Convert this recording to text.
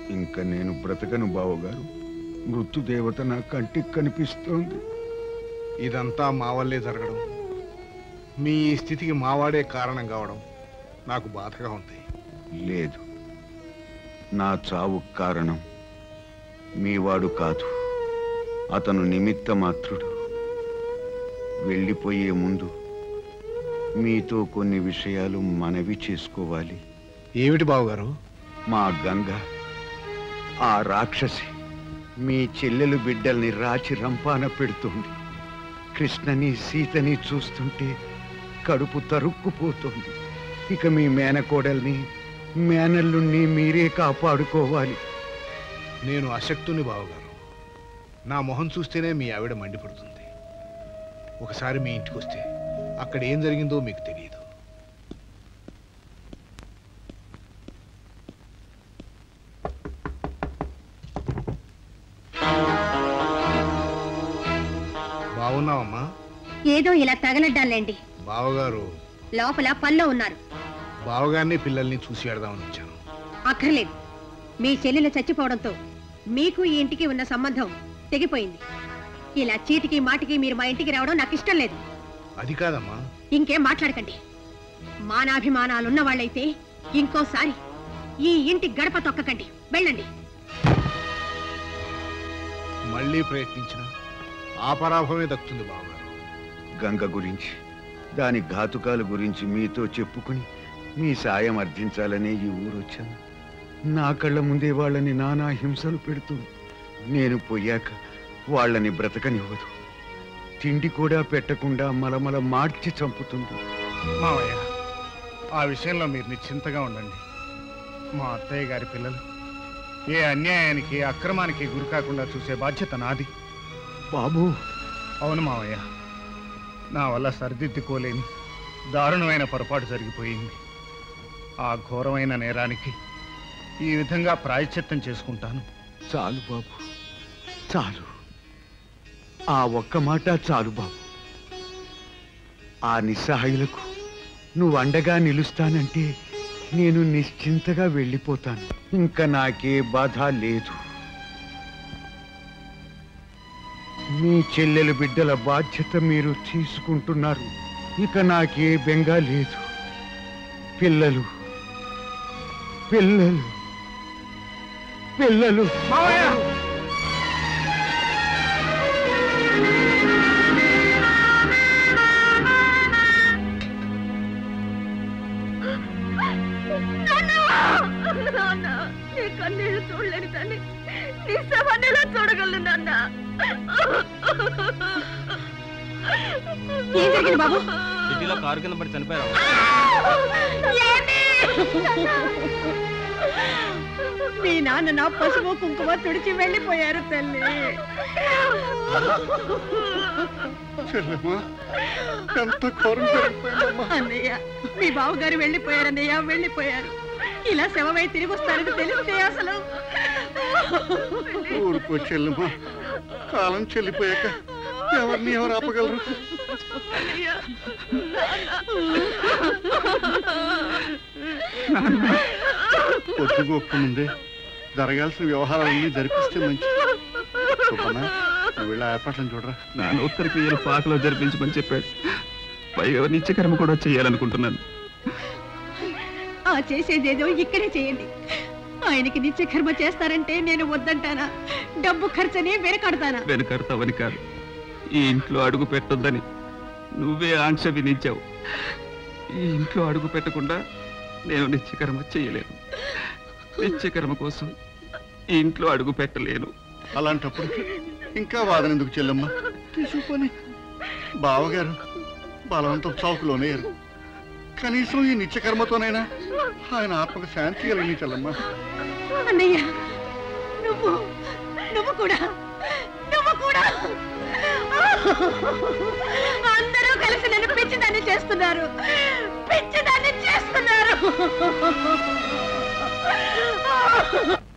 ఇంకా నేను బ్రతకను బావగారు మృత్యుదేవత నా కంటికి కనిపిస్తోంది ఇదంతా మా వల్లే జరగడం మీ ఈ స్థితికి మావాడే కారణం కావడం నాకు బాధగా ఉంది లేదు నా చావు కారణం మీవాడు కాదు అతను నిమిత్త మాత్రుడు వెళ్ళిపోయే ముందు మీతో కొన్ని విషయాలు మనవి చేసుకోవాలి ఏమిటి బావగారు మా గంగ ఆ రాక్షసి మీ చెల్లెలు బిడ్డల్ని రాచి రంపాన పెడుతుంది కృష్ణని సీతని చూస్తుంటే కడుపు తరుక్కుపోతుంది ఇక మీ మేనకోడల్ని మేనల్లుణ్ణి మీరే కాపాడుకోవాలి నేను అశక్తుని బావగారు నా మొహం చూస్తేనే మీ ఆవిడ మండిపడుతుంది ఒకసారి మీ ఇంటికి వస్తే అక్కడ ఏం జరిగిందో మీకు తెలియదు బాగున్నావమ్మా ఏదో ఇలా తగలడ్డాలండి బావగారు లోపల పనిలో ఉన్నారు బావగారిని పిల్లల్ని చూసి ఆడదామని వచ్చాను అక్కర్లేదు మీ చెల్లెలు చచ్చిపోవడంతో మీకు ఈ ఇంటికి ఉన్న సంబంధం తెగిపోయింది ఇలా చీటికి మాటికి మీరు మా ఇంటికి రావడం నాకు ఇష్టం లేదు అది కాదమ్మా ఇంకేం మాట్లాడకండి మానాభిమానాలున్న వాళ్ళైతే ఇంకోసారి ఈ ఇంటి గడప తొక్కకండి వెళ్ళండి మళ్ళీ ప్రయత్నించిన ఆ పరాభవమే దక్కుతుంది బావగారు గంగ గురించి దాని ఘాతుకాల గురించి మీతో చెప్పుకుని మీ సాయం అర్థించాలనే ఈ ఊరొచ్చాను నా కళ్ళ ముందే వాళ్ళని నానా హింసలు పెడుతుంది నేను పోయాక వాళ్ళని బ్రతకనివ్వదు తిండి కూడా పెట్టకుండా మలమల మార్చి చంపుతుంది మావయ్య ఆ విషయంలో మీరు నిశ్చింతగా ఉండండి మా అత్తయ్య గారి పిల్లలు ఏ అన్యాయానికి అక్రమానికి గురి కాకుండా చూసే బాధ్యత నాది బాబు అవును మావయ్య నా వల్ల సరిదిద్దుకోలేని దారుణమైన పొరపాటు జరిగిపోయింది ఆ ఘోరమైన నేరానికి ఈ విధంగా ప్రాయశ్చిత్తం చేసుకుంటాను చాలు బాబు చాలు ఆ ఒక్క మాట చాలు బాబు ఆ నిస్సహాయులకు నువ్వు అండగా నిలుస్తానంటే నేను నిశ్చింతగా వెళ్ళిపోతాను ఇంకా నాకే బాధ లేదు మీ చెల్లెలు బిడ్డల బాధ్యత మీరు తీసుకుంటున్నారు ఇక నాకే బెంగ లేదు పిల్లలు పిల్లలు పిల్లలు నీ కన్నీళ్ళు చూడలేని తల్లి నీ శవాన్ని ఎలా చూడగలను నాన్న ఏం జరిగింది బాబు సిటీలో కారు కింద పడి చనిపోయారు మీ నాన్న నా పసుపు కుంకుమ తుడిచి వెళ్ళిపోయారు తల్లి ఎంత ఘోరం జరిగిపోయిందమ్మా అన్నయ్య మీ బావగారు వెళ్ళిపోయారన్నయ్య వెళ్ళిపోయారు ఇలా శవమై తిరిగి వస్తారని తెలిస్తే అసలు ఊరుకో చెల్లెమ్మా కాలం చెల్లిపోయాక ఎవరిని ఎవరు ఆపగలరు పొద్దుగొక్క ముందే జరగాల్సిన వ్యవహారాలన్నీ జరిపిస్తే మంచి సుబ్బన్న, నువ్వు వెళ్ళి ఆ ఏర్పాట్లను చూడరా నాన్న ఉత్తర క్రియలు పాకలో జరిపించమని చెప్పాడు పైగా నిత్యకర్మ కూడా చేయాలనుకుంటున్నాను ఆ చేసేదేదో ఇక్కడే చేయండి ఆయనకి నిత్య కర్మ చేస్తారంటే నేను వద్దంటానా డబ్బు ఖర్చని వెనకడతానా వెనకడతావని కాదు ఈ ఇంట్లో అడుగు పెట్టొద్దని నువ్వే ఆంక్ష విధించావు ఈ ఇంట్లో అడుగు పెట్టకుండా నేను నిత్యకర్మ చేయలేను నిత్యకర్మ కోసం ఈ ఇంట్లో అడుగు పెట్టలేను అలాంటప్పుడు ఇంకా వాదన ఎందుకు చెల్లెమ్మా తీసుకొని బావగారు బలవంతం చౌకులోనే కనీసం ఈ నిత్యకర్మతోనైనా ఆయన ఆత్మకు శాంతి కలిగి చెల్లమ్మా అన్నయ్య నువ్వు నువ్వు కూడా నువ్వు కూడా అందరూ కలిసి నన్ను పిచ్చిదాన్ని చేస్తున్నారు పిచ్చిదాన్ని చేస్తున్నారు